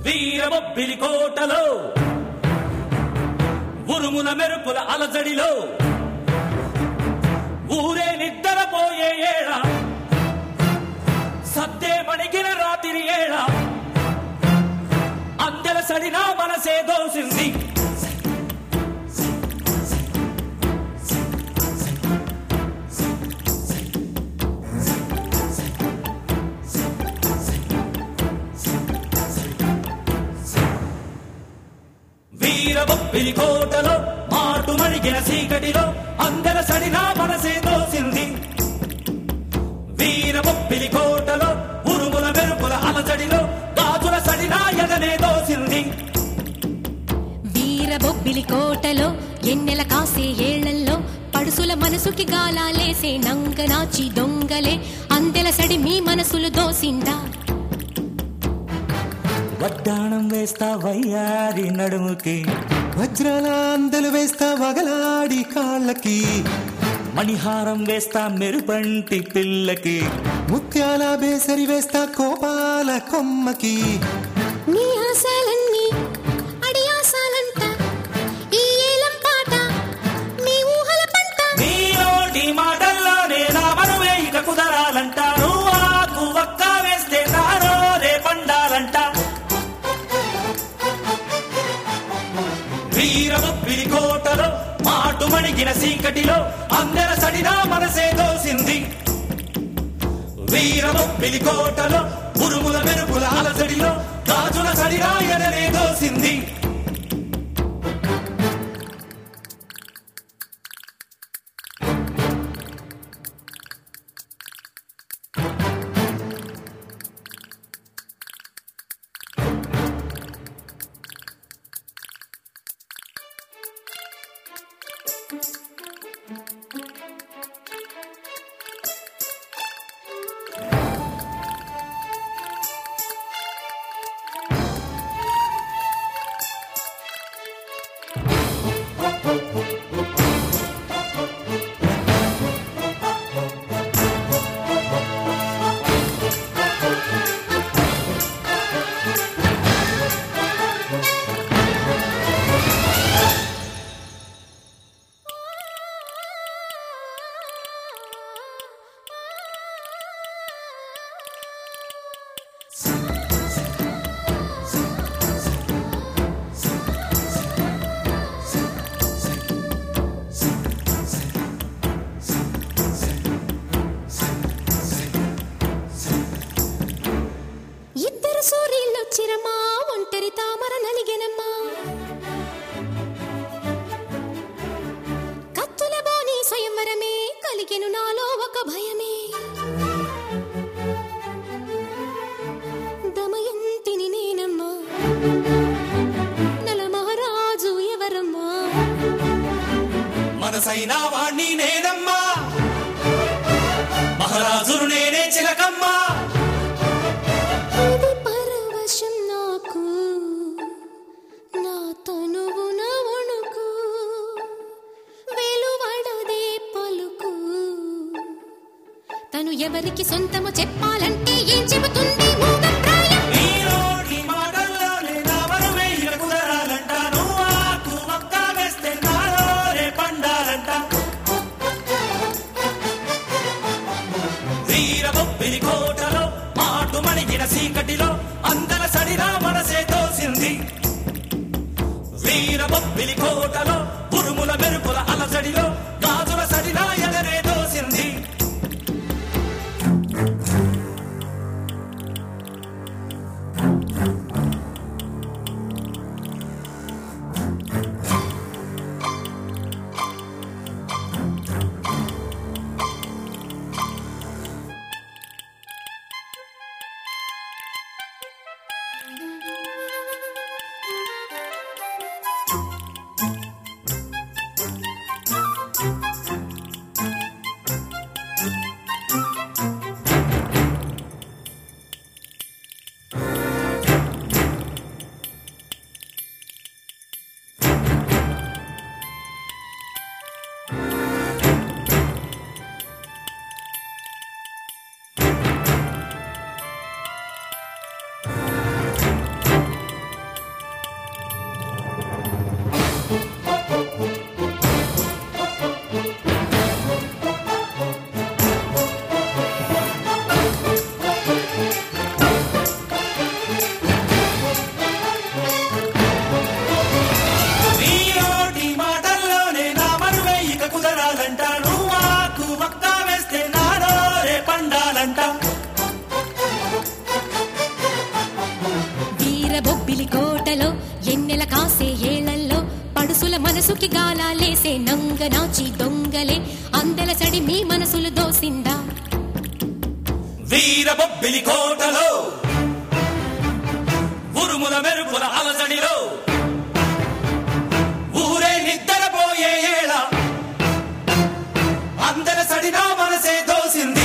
వీరబొబ్బిలి కోటలో ఉరుముల మెరుపుల అలజడిలో ఊరే నిద్రపోయే ఏళ సద్దే మణిగిన రాత్రి ఏళ అందెల సడినా మనసే దోసింది వీరబొప్పిలి కోటలో మాటు మణిగిన చీకటిలో అందెల సడినా మనసే దోసింది వీరబొప్పిలి కోటలో ఉరుముల మెరుపుల అలజడిలో గాజుల సడినా ఎదనే దోసింది వీరబొబ్బిలి కోటలో ఎన్నెల కాసే ఏళ్లల్లో పడుసుల మనసుకి గాలాలేసే నంగనాచి దొంగలే అందెల సడి మీ మనసులు దోసిందా వడ్డాణం వేస్తా వయ్యారి నడుముకి వజ్రాల అందలు వేస్తా వగలాడి కాళ్ళకి మణిహారం వేస్తా మెరుపంటి పిల్లకి ముత్యాల బేసరి వేస్తా కోపాల కొమ్మకి నీ ఆశాలన్నీ అడి ఆశాలంట ఈ ఏలం పాట నీ ఊహల పంట నీ నోటి మాటల్లోనే నా మనువే ఇక కుదరాలంట నువ్వు ఆకు ఒక్క వేస్తే నారో రే పండాలంట వీరబొప్పిలి కోటలో మాటు మణిగిన చీకటిలో అందెల సడినా మనసే దోసింది వీరబొప్పిలి కోటలో ఉరుముల మెరుపుల అలసడిలో గాజుల సడినా ఎననే దోసింది ఇద్దరు సూర్యులొచ్చిరమ్మా ఒంటరి తామర నలిగెనమ్మా కత్తుల బోని స్వయంవరమే కలిగెను నాలో ఒక భయమే దమయంతిని నేనమ్మా నల మహారాజు ఎవరమ్మా మనసైన వాణ్ణి నేనమ్మా మహారాజును నేనే చిలకమ్మా ఇది పరవశం నాకు నా తనువున వణుకు వెలువడదే పలుకు తను ఎవరికి సొంతము చెప్పాలంటే ఏం చెబుతుంది మూగప్రాయం నీ నోటి మాటల్లోనే నా మనువే ఇక కుదరాలంట నువ్వు ఆకు ఒక్క వేస్తే నాలో రే పండాలంట వీరబొప్పిలి కోటలో మాటు మణిగిన చీకటిలో అందల సడినా మనసే తోసింది వీరబొప్పిలి కోటలో ఉరుముల మెరుపుల అలసడిలో గాజుల సడినా ఎదనే దోసింది మనసుకి గాలాలేసే నంగ నాచి దొంగలే అందెల సడి మీ మనసులు దోసిందా వీర బొబ్బిలి కోటలో ఉరుముల మెరుపుల అలజడిలో ఊరే నిద్రపోయే ఏళ అందర సడినా మనసే దోసింది